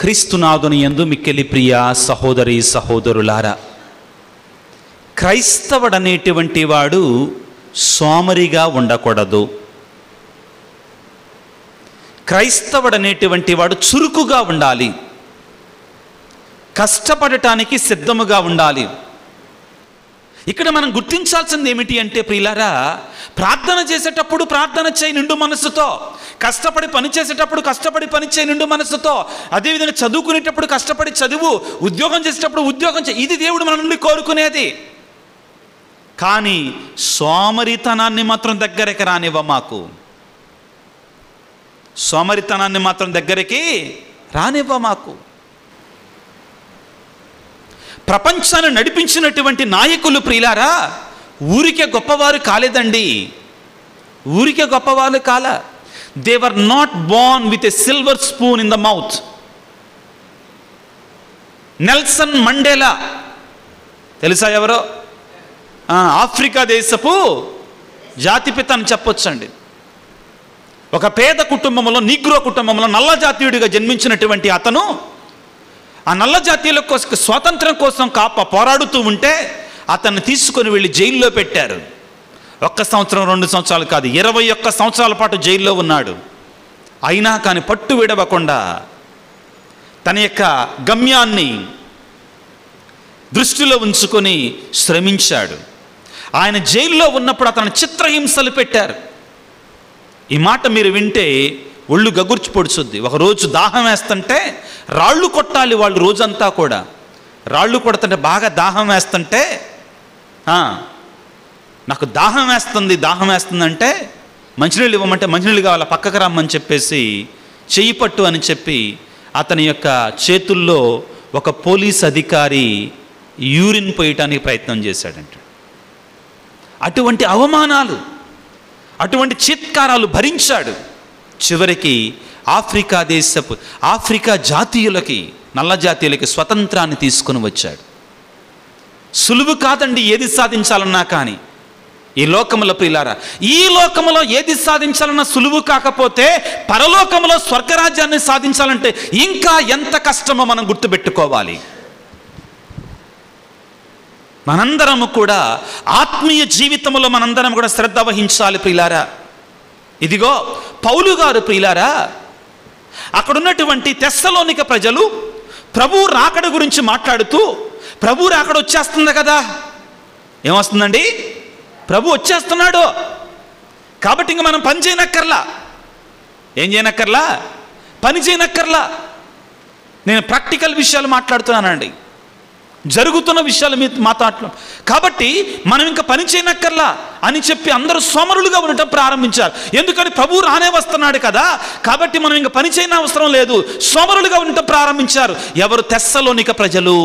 క్రీస్తునాథుని యందు మిక్కిలి ప్రియ సహోదరి సహోదరులారా క్రైస్తవుడనేటువంటి వాడు సోమరిగా ఉండకూడదు క్రైస్తవుడనేటువంటి వాడు చురుకుగా ఉండాలి కష్టపడటానికి సిద్ధముగా ఉండాలి ఇక్కడ మనం గుర్తించాల్సింది ఏమిటి అంటే ప్రియులారా ప్రార్థన చేసేటప్పుడు ప్రార్థన చేయి నిండు మనసుతో కష్టపడి పని చేసేటప్పుడు కష్టపడి పని చేయి నిండు మనసుతో అదేవిధంగా చదువుకునేటప్పుడు కష్టపడి చదువు ఉద్యోగం చేసేటప్పుడు ఉద్యోగం చేయి ఇది దేవుడు మన నుండి కోరుకునేది కానీ సోమరితనాన్ని మాత్రం దగ్గరికి రానివ్వ మాకు సోమరితనాన్ని మాత్రం దగ్గరికి రానివ్వ మాకు ప్రపంచాన్ని నడిపించినటువంటి నాయకులు ప్రియులారా ఊరికే గొప్పవారు కాలేదండి ఊరికే గొప్పవారు కాల they're not born with a silver spoon in the mouth Nelson Mandela తెలుసా ఎవరో ఆ, ఆఫ్రికా దేశపు జాతిపిత అని చెప్పొచ్చండి ఒక పేద కుటుంబంలో నీగ్రో కుటుంబంలో నల్ల జాతీయుడిగా జన్మించినటువంటి అతను ఆ నల్ల జాతీయుల కోసం స్వాతంత్రం కోసం కాప పోరాడుతూ ఉంటే అతన్ని తీసుకొని వెళ్ళి జైల్లో పెట్టారు ఒక్క సంవత్సరం రెండు సంవత్సరాలు కాదు ఇరవై ఒక్క సంవత్సరాల పాటు జైల్లో ఉన్నాడు అయినా కానీ పట్టు విడవకుండా తన యొక్క గమ్యాన్ని దృష్టిలో ఉంచుకొని శ్రమించాడు ఆయన జైల్లో ఉన్నప్పుడు అతను చిత్రహింసలు పెట్టారు ఈ మాట మీరు వింటే ఒళ్ళు గగుర్చి పొడుచుద్ది ఒకరోజు దాహం వేస్తుంటే రాళ్ళు కొట్టాలి వాళ్ళు రోజంతా కూడా రాళ్ళు కొడుతుంటే బాగా దాహం వేస్తుంటే "ఆ, నాకు దాహం వేస్తుంది దాహం వేస్తుందంటే మంచినీళ్ళు ఇవ్వమంటే మంచినీళ్ళు కావాలా పక్కకు రమ్మని చెప్పేసి చెయ్యి పట్టు అని చెప్పి అతని యొక్క చేతుల్లో ఒక పోలీస్ అధికారి యూరిన్ పోయటానికి ప్రయత్నం చేశాడంట అటువంటి అవమానాలు అటువంటి చిత్కారాలు భరించాడు చివరికి ఆఫ్రికా దేశపు ఆఫ్రికా జాతీయులకి నల్ల జాతీయులకి స్వతంత్రాన్ని తీసుకుని వచ్చాడు సులువు కాదండి ఏది సాధించాలన్నా కానీ ఈ లోకములో ప్రియులారా ఈ లోకములో ఏది సాధించాలన్నా సులువు కాకపోతే పరలోకములో స్వర్గరాజ్యాన్ని సాధించాలంటే ఇంకా ఎంత కష్టమో మనం గుర్తుపెట్టుకోవాలి మనందరము కూడా ఆత్మీయ జీవితంలో మనందరం కూడా శ్రద్ధ వహించాలి ప్రియులారా ఇదిగో పౌలు గారు ప్రియులారా అక్కడున్నటువంటి తెస్సలోనిక ప్రజలు ప్రభు రాకడ గురించి మాట్లాడుతూ ప్రభు రాకడ వచ్చేస్తుంది కదా ఏమొస్తుందండి ప్రభు వచ్చేస్తున్నాడు కాబట్టి ఇంక మనం పని చేయనక్కర్లా ఏం చేయనక్కర్లా పని చేయనక్కర్లా నేను ప్రాక్టికల్ విషయాలు మాట్లాడుతున్నానండి జరుగుతున్న విషయాలు మీ మాట్లాడటం కాబట్టి మనం ఇంకా పని చేయనక్కర్లా అని చెప్పి అందరూ సోమరులుగా ఉండటం ప్రారంభించారు ఎందుకని ప్రభు రానే వస్తున్నాడు కదా కాబట్టి మనం ఇంకా పని చేయని అవసరం లేదు సోమరులుగా ఉండటం ప్రారంభించారు ఎవరు తెస్సలోనిక ప్రజలు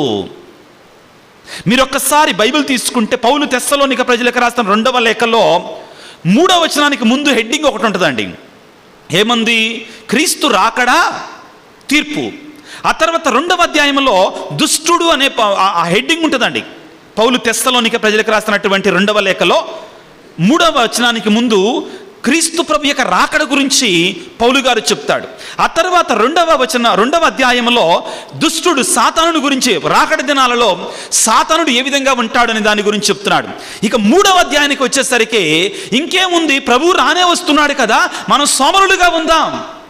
మీరు ఒక్కసారి బైబిల్ తీసుకుంటే పౌలు తెస్సలోనిక ప్రజలకు రాస్తున్న రెండవ లేఖలో మూడవ వచనానికి ముందు హెడ్డింగ్ ఒకటి ఉంటుందండి ఏమంది క్రీస్తు రాకడా తీర్పు ఆ తర్వాత రెండవ అధ్యాయంలో దుష్టుడు అనే ప- ఆ- ఆ హెడ్డింగ్ ఉంటుందండి పౌలు తెస్తలోనిక ప్రజలకు రాస్తున్నటువంటి రెండవ లేఖలో మూడవ వచనానికి ముందు క్రీస్తు ప్రభు యొక్క రాకడ గురించి పౌలు గారు చెప్తాడు ఆ తర్వాత రెండవ వచన రెండవ అధ్యాయంలో దుష్టుడు సాతానుడు గురించి రాకడ దినాలలో సాతానుడు ఏ విధంగా ఉంటాడని దాని గురించి చెప్తున్నాడు ఇక మూడవ అధ్యాయానికి వచ్చేసరికి ఇంకేముంది ప్రభు రానే వస్తున్నాడు కదా మనం సోమరులుగా ఉందాం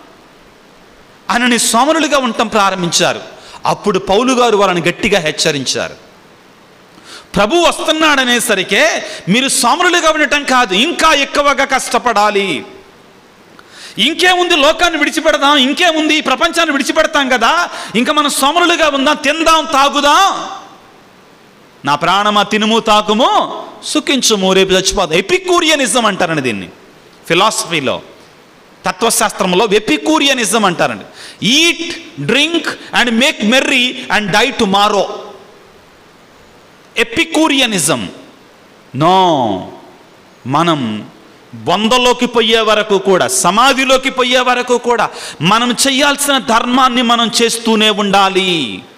ఆయనని సోమరులుగా ఉండటం ప్రారంభించారు అప్పుడు పౌలు గారు వాళ్ళని గట్టిగా హెచ్చరించారు ప్రభు వస్తున్నాడనేసరికే మీరు సోమరులుగా ఉండటం కాదు ఇంకా ఎక్కువగా కష్టపడాలి ఇంకేముంది లోకాన్ని విడిచిపెడదాం ఇంకేముంది ఈ ప్రపంచాన్ని విడిచిపెడతాం కదా ఇంకా మనం సోమరులుగా ఉందాం తిందాం తాగుదాం నా ప్రాణమా తినుము తాకుము సుఖించుము రేపు చచ్చిపోదాం ఎపికూరియనిజం అంటారండి దీన్ని ఫిలాసఫీలో తత్వశాస్త్రంలో వెపికూరియనిజం అంటారండి eat drink and make merry and die tomorrow epicureanism నో మనం బొందలోకి పోయే వరకు కూడా సమాధిలోకి పోయే వరకు కూడా మనం చేయాల్సిన ధర్మాన్ని మనం చేస్తూనే ఉండాలి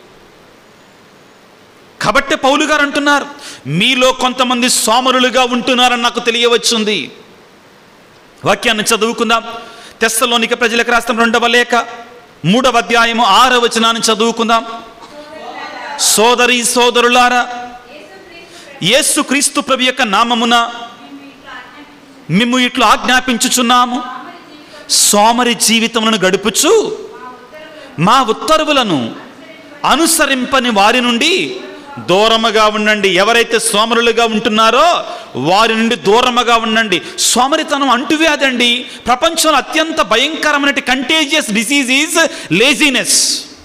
కాబట్టి పౌలు గారు అంటున్నారు మీలో కొంతమంది సోమరులుగా ఉంటున్నారని నాకు తెలియవచ్చుంది వాక్యాన్ని చదువుకుందాం తెస్సలోనిక ప్రజలకు రాష్ట్రం రెండవ లేఖ మూడవ అధ్యాయము ఆరవ వచనాన్ని చదువుకుందాం సోదరి సోదరులారా యేసు క్రీస్తు ప్రభు యొక్క నామమున మిమ్ము ఇట్లు ఆజ్ఞాపించుచున్నాము సోమరి జీవితములను గడుపుచు మా ఉత్తర్వులను అనుసరింపని వారి నుండి దూరముగా ఉండండి ఎవరైతే సోమరులుగా ఉంటున్నారో వారి నుండి దూరముగా ఉండండి సోమరితనం అంటువ్యాధి అండి ప్రపంచంలో అత్యంత భయంకరమైన కంటేజియస్ డిసీజ్ ఈజ్ లేజినెస్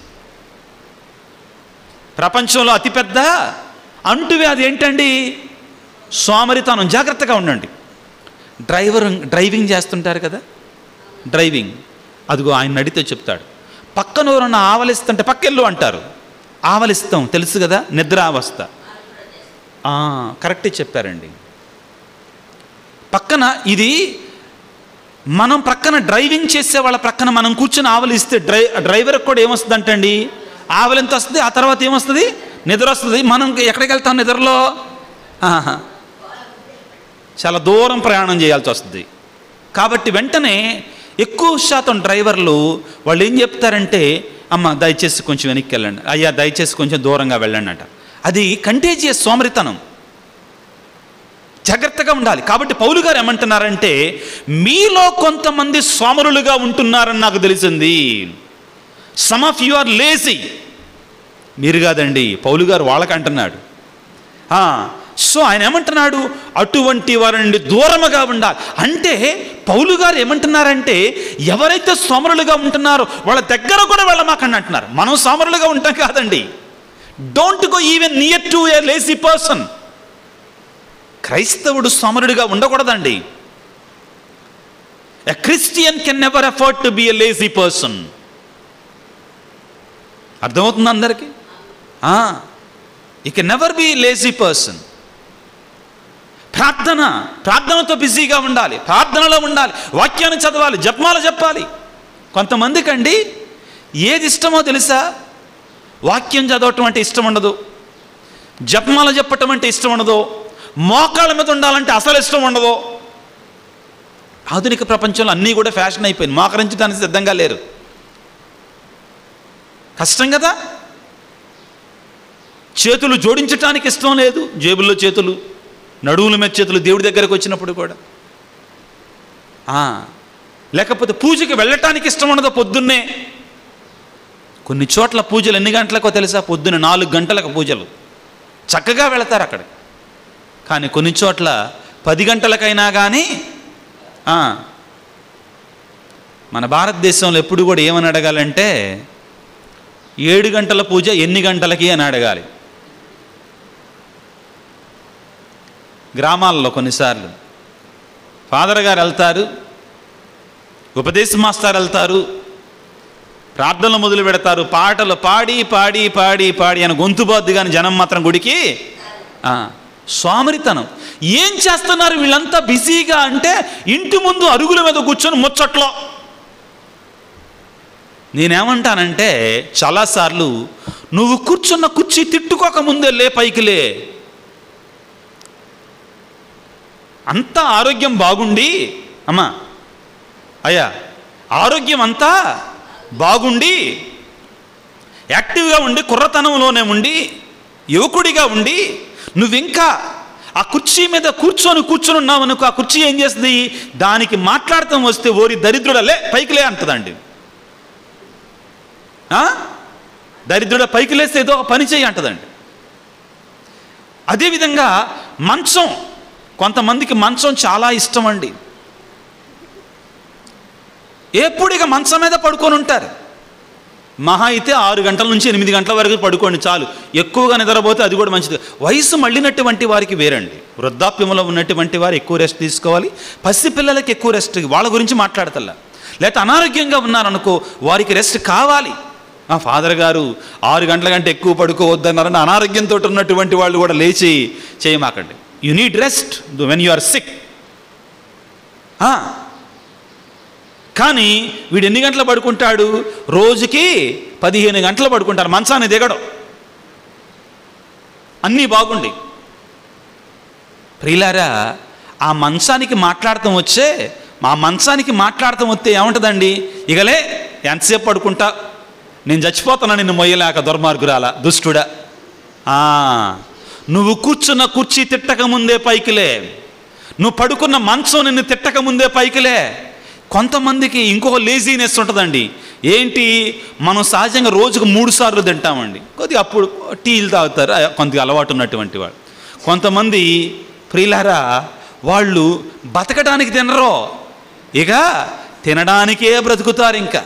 ప్రపంచంలో అతిపెద్ద అంటువ్యాధి ఏంటండి సోమరితనం జాగ్రత్తగా ఉండండి డ్రైవర్ డ్రైవింగ్ చేస్తుంటారు కదా డ్రైవింగ్ అదిగో ఆయన అడిగితే చెప్తాడు పక్కన ఎవరన్నా ఆవలిస్తుంటే పక్కెళ్ళు అంటారు ఆవలిస్తాం తెలుసు కదా నిద్రావస్థ ఆ, కరెక్టే చెప్పారండి పక్కన ఇది మనం ప్రక్కన డ్రైవింగ్ చేసే వాళ్ళ ప్రక్కన మనం కూర్చొని ఆవలిస్తే డ్రై డ్రైవర్కి కూడా ఏమొస్తుంది అండి ఆవలి ఎంత వస్తుంది ఆ తర్వాత ఏమొస్తుంది నిద్ర వస్తుంది మనం ఎక్కడికి వెళ్తాం నిద్రలో ఆహా. చాలా దూరం ప్రయాణం చేయాల్సి వస్తుంది కాబట్టి వెంటనే ఎక్కువ శాతం డ్రైవర్లు వాళ్ళు ఏం చెప్తారంటే అమ్మ దయచేసి కొంచెం వెనక్కి వెళ్ళండి అయ్యా దయచేసి కొంచెం దూరంగా వెళ్ళండి అంట అది కంటేజియస్ సోమరితనం జాగ్రత్తగా ఉండాలి కాబట్టి పౌలు గారు ఏమంటున్నారంటే మీలో కొంతమంది సోమరులుగా ఉంటున్నారని నాకు తెలిసింది some of you are lazy మీరు కాదండి పౌలు గారు వాళ్ళకి అంటున్నాడు ఆ, సో ఆయన ఏమంటున్నాడు అటువంటి వారి నుండి దూరముగా ఉండాలి అంటే పౌలు గారు ఏమంటున్నారంటే ఎవరైతే సోమరులుగా ఉంటున్నారో వాళ్ళ దగ్గర కూడా వెళ్ళమాకండి అంటున్నారు మనం సోమరులుగా ఉంటాం కాదండి don't go even near to a lazy person క్రైస్తవుడు సోమరుడిగా ఉండకూడదండి a Christian can never afford to be a lazy person అర్థమవుతుంది అందరికీ he can never be lazy person ప్రార్థన ప్రార్థనతో బిజీగా ఉండాలి ప్రార్థనలో ఉండాలి వాక్యాన్ని చదవాలి జపమాలు చెప్పాలి కొంతమందికి అండి ఏది ఇష్టమో తెలుసా వాక్యం చదవటం అంటే ఇష్టం ఉండదు జపమాల చెప్పటం అంటే ఇష్టం ఉండదు మోకాళ్ళ మీద ఉండాలంటే అసలు ఇష్టం ఉండదు ఆధునిక ప్రపంచంలో అన్నీ కూడా ఫ్యాషన్ అయిపోయింది మోకరించడానికి సిద్ధంగా లేరు కష్టం కదా చేతులు జోడించటానికి ఇష్టం లేదు జేబుల్లో చేతులు నడువుల మీద చేతులు దేవుడి దగ్గరకు వచ్చినప్పుడు కూడా ఆ, లేకపోతే పూజకి వెళ్ళటానికి ఇష్టం ఉండదు పొద్దున్నే కొన్ని చోట్ల పూజలు ఎన్ని గంటలకో తెలుసా పొద్దున్న నాలుగు గంటలకు పూజలు చక్కగా వెళతారు అక్కడ కానీ కొన్ని చోట్ల పది గంటలకైనా కానీ ఆ, మన భారతదేశంలో ఎప్పుడు కూడా ఏమని అడగాలంటే ఏడు గంటల పూజ ఎన్ని గంటలకి అని అడగాలి గ్రామాల్లో కొన్నిసార్లు ఫాదర్ గారు వెళ్తారు ఉపదేశ మాస్టర్ వెళ్తారు ప్రార్థనలు మొదలు పెడతారు పాటలు పాడి పాడి పాడి పాడి అని గొంతు బాద్ది కానీ జనం మాత్రం గుడికి ఆ, సోమరితనం ఏం చేస్తున్నారు వీళ్ళంతా బిజీగా అంటే ఇంటి ముందు అరుగుల మీద కూర్చొని ముచ్చట్లో నేనేమంటానంటే చాలాసార్లు నువ్వు కూర్చున్న కుర్చీ తిట్టుకోక ముందే లే పైకి లే అంతా ఆరోగ్యం బాగుండి అమ్మా అయ్యా ఆరోగ్యం అంతా బాగుండి యాక్టివ్గా ఉండి కుర్రతనంలోనే ఉండి యువకుడిగా ఉండి నువ్వింకా ఆ కుర్చీ మీద కూర్చొని కూర్చొని ఉన్నావు అనుకో ఆ కుర్చీ ఏం చేస్తుంది దానికి మాట్లాడటం వస్తే ఓరి దరిద్రుడ లే పైకి లే అంటదండి ఆ? దరిద్రుడ పైకి లేస్తే ఏదో ఒక పని చేయి అంటదండి అదేవిధంగా మంచం కొంతమందికి మంచం చాలా ఇష్టం అండి ఎప్పుడు ఇక మంచం మీద పడుకొని ఉంటారు మహా అయితే ఆరు గంటల నుంచి ఎనిమిది గంటల వరకు పడుకోండి చాలు ఎక్కువగా నిద్రపోతే అది కూడా మంచిది వయసు మళ్ళినటువంటి వారికి వేరండి వృద్ధాప్యంలో ఉన్నటువంటి వారు ఎక్కువ రెస్ట్ తీసుకోవాలి పసిపిల్లలకి ఎక్కువ రెస్ట్ వాళ్ళ గురించి మాట్లాడతల్లా లేకపోతే అనారోగ్యంగా ఉన్నారనుకో వారికి రెస్ట్ కావాలి మా ఫాదర్ గారు ఆరు గంటల కంటే ఎక్కువ పడుకోవద్దన్నారని అనారోగ్యంతో ఉన్నటువంటి వాళ్ళు కూడా లేచి చేయమాకండి you need rest when you are sick కానీ వీడు ఎన్ని గంటలు పడుకుంటాడు రోజుకి పదిహేను గంటలు పడుకుంటారు మంచాన్ని దిగడం అన్నీ బాగుండి ప్రియులారా ఆ మంచానికి మాట్లాడటం వచ్చే మా మంచానికి మాట్లాడతాం వస్తే ఏముంటుందండి ఇకలే ఎంతసేపు పడుకుంటా నేను చచ్చిపోతాను నిన్ను మొయ్యలేక దుర్మార్గురాల దుష్టుడా ఆ, నువ్వు కూర్చున్న కుర్చీ తిట్టక ముందే పైకిలే నువ్వు పడుకున్న మంచం నిన్ను తిట్టక ముందే పైకిలే కొంతమందికి ఇంకొక లేజీనెస్ ఉంటుందండి ఏంటి మనం సహజంగా రోజుకు మూడు సార్లు తింటామండి కొద్దిగా అప్పుడు టీలు తాగుతారు ఆ, కొంతగా అలవాటు ఉన్నటువంటి వాడు కొంతమంది ప్రియులారా వాళ్ళు బతకడానికి తినరు ఇక తినడానికే బ్రతుకుతారు ఇంకా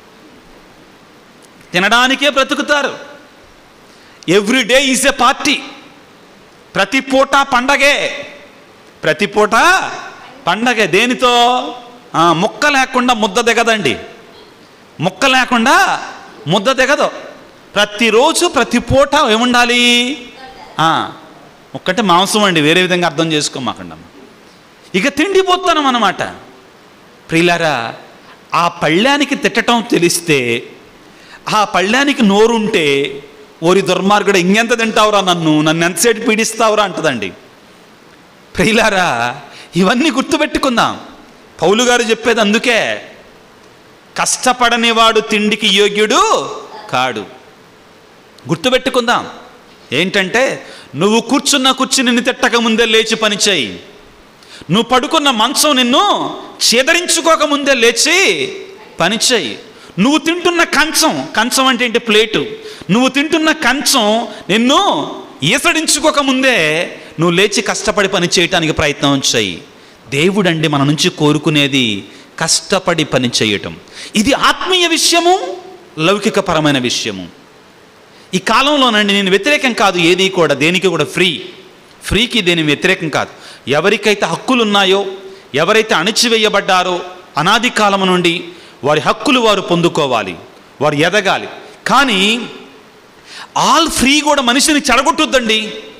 తినడానికే బ్రతుకుతారు every day is a party ప్రతి పూట పండగే ప్రతి పూట పండగే దేనితో ఆ, ముక్క లేకుండా ముద్ద దిగదండి ముక్క లేకుండా ముద్ద దిగదు ప్రతిరోజు ప్రతి పూట ఏముండాలి ఆ, ఒక్కటే మాంసం అండి వేరే విధంగా అర్థం చేసుకోమాకండి ఇక తిండిపోతానం అన్నమాట ప్రియులారా ఆ పళ్ళానికి తిట్టడం తెలిస్తే ఆ పళ్ళానికి నోరుంటే ఓరి దుర్మార్గుడు ఇంకెంత తింటావురా నన్ను నన్ను ఎంతసేపు పీడిస్తావురా అంటదండి ప్రియులారా ఇవన్నీ గుర్తుపెట్టుకుందాం పౌలు గారు చెప్పేది అందుకే కష్టపడని వాడు తిండికి యోగ్యుడు కాడు గుర్తుపెట్టుకుందాం ఏంటంటే నువ్వు కూర్చున్న కుర్చీ నిన్ను తిట్టక ముందే లేచి పని చేయి నువ్వు పడుకున్న మంచం నిన్ను చేదరించుకోక ముందే లేచి పని చేయి నువ్వు తింటున్న కంచం కంచం అంటే ఏంటి ప్లేటు నువ్వు తింటున్న కంచం నిన్ను ఈసడించుకోక ముందే నువ్వు లేచి కష్టపడి పని చేయటానికి ప్రయత్నం చేయి దేవుడండి మన నుంచి కోరుకునేది కష్టపడి పని చేయటం ఇది ఆత్మీయ విషయము లౌకికపరమైన విషయము ఈ కాలంలోనండి నేను వ్యతిరేకం కాదు ఏది కూడా దేనికి కూడా ఫ్రీ ఫ్రీకి దేని వ్యతిరేకం కాదు ఎవరికైతే హక్కులు ఉన్నాయో ఎవరైతే అణిచివేయబడ్డారో అనాది కాలం నుండి వారి హక్కులు వారు పొందుకోవాలి వారు ఎదగాలి కానీ ఆల్ ఫ్రీ కూడా మనిషిని చెడగొట్టుద్దండి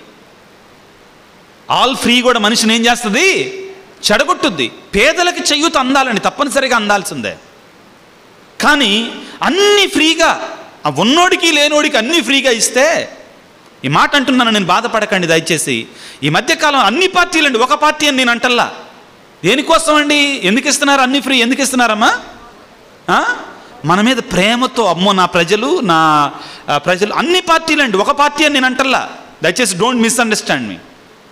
ఆల్ ఫ్రీ కూడా మనిషిని ఏం చేస్తుంది చెడగొట్టుద్ది పేదలకి చెయ్యూత అందాలండి తప్పనిసరిగా అందాల్సిందే కానీ అన్ని ఫ్రీగా ఆ ఉన్నోడికి లేనోడికి అన్ని ఫ్రీగా ఇస్తే ఈ మాట అంటున్నాను నేను బాధపడకండి దయచేసి ఈ మధ్యకాలం అన్ని పార్టీలండి ఒక పార్టీ అని నేను అంటల్లా దేనికోసం అండి ఎందుకు ఇస్తున్నారు అన్ని ఫ్రీ ఎందుకు ఇస్తున్నారమ్మా ఆ? మన మీద ప్రేమతో అమ్మో నా ప్రజలు నా ఆ, ప్రజలు అన్ని పార్టీలండి ఒక పార్టీ అని నేను అంటల్లా దయచేసి డోంట్ మిస్అండర్స్టాండ్ మీ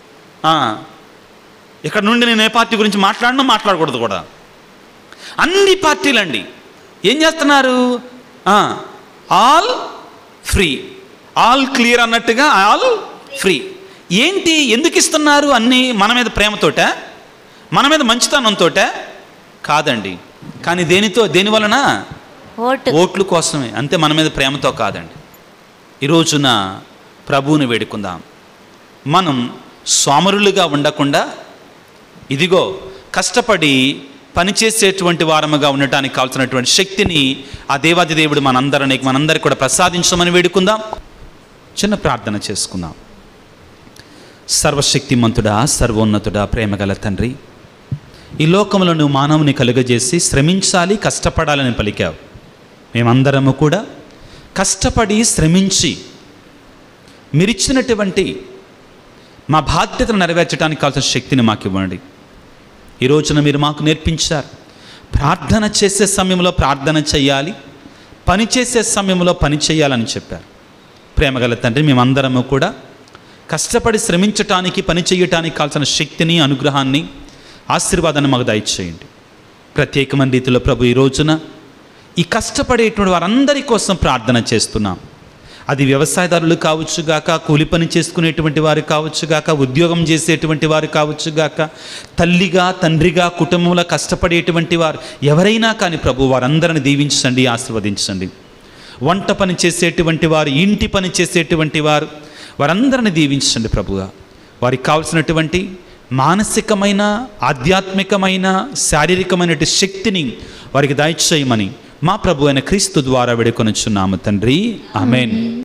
ఇక్కడ నుండి నేను ఏ పార్టీ గురించి మాట్లాడినా మాట్లాడకూడదు కూడా అన్ని పార్టీలండి ఏం చేస్తున్నారు ఆల్ ఫ్రీ ఆల్ క్లియర్ అన్నట్టుగా ఆల్ ఫ్రీ ఏంటి ఎందుకు ఇస్తున్నారు అన్నీ మన మీద ప్రేమతోట మన మీద మంచితనంతోట కాదండి కానీ దేనితో దేని వలన ఓటు ఓట్లు కోసమే అంతే మన మీద ప్రేమతో కాదండి ఈ రోజున ప్రభువుని వేడుకుందాం మనం సోమరులుగా ఉండకుండా ఇదిగో కష్టపడి పనిచేసేటువంటి వారముగా ఉండటానికి కావాల్సినటువంటి శక్తిని ఆ దేవాది దేవుడు మనందరినీ మనందరికి కూడా ప్రసాదించమని వేడుకుందాం చిన్న ప్రార్థన చేసుకుందాం సర్వశక్తిమంతుడా సర్వోన్నతుడా ప్రేమగల తండ్రి ఈ లోకంలో నువ్వు మానవుని కలుగజేసి శ్రమించాలి కష్టపడాలని పలికావు మేమందరము కూడా కష్టపడి శ్రమించి మీరిచ్చినటువంటి మా బాధ్యతను నెరవేర్చడానికి కావాల్సిన శక్తిని మాకు ఇవ్వండి ఈ రోజున మీరు మాకు నేర్పించారు ప్రార్థన చేసే సమయంలో ప్రార్థన చేయాలి పని చేసే సమయంలో పని చేయాలని చెప్పారు ప్రేమగల తండ్రి మేమందరము కూడా కష్టపడి శ్రమించటానికి పని చేయటానికి కావాల్సిన శక్తిని అనుగ్రహాన్ని ఆశీర్వాదాన్ని మాకు దయచేయండి ప్రత్యేకమైన రీతిలో ప్రభు ఈ రోజున ఈ కష్టపడేటువంటి వారందరి కోసం ప్రార్థన చేస్తున్నాం అది వ్యవసాయదారులు కావచ్చుగాక కూలి పని చేసుకునేటువంటి వారు కావచ్చుగాక ఉద్యోగం చేసేటువంటి వారు కావచ్చుగాక తల్లిగా తండ్రిగా కుటుంబంలో కష్టపడేటువంటి వారు ఎవరైనా కానీ ప్రభు వారందరిని దీవించండి ఆశీర్వదించండి వంట పని చేసేటువంటి వారు ఇంటి పని చేసేటువంటి వారు వారందరిని దీవించండి ప్రభుగా వారికి కావలసినటువంటి మానసికమైన ఆధ్యాత్మికమైన శారీరకమైన శక్తిని వారికి దయచేయమని మా ప్రభు అయిన క్రీస్తు ద్వారా వేడుకొనుచున్నాము తండ్రి ఆమెన్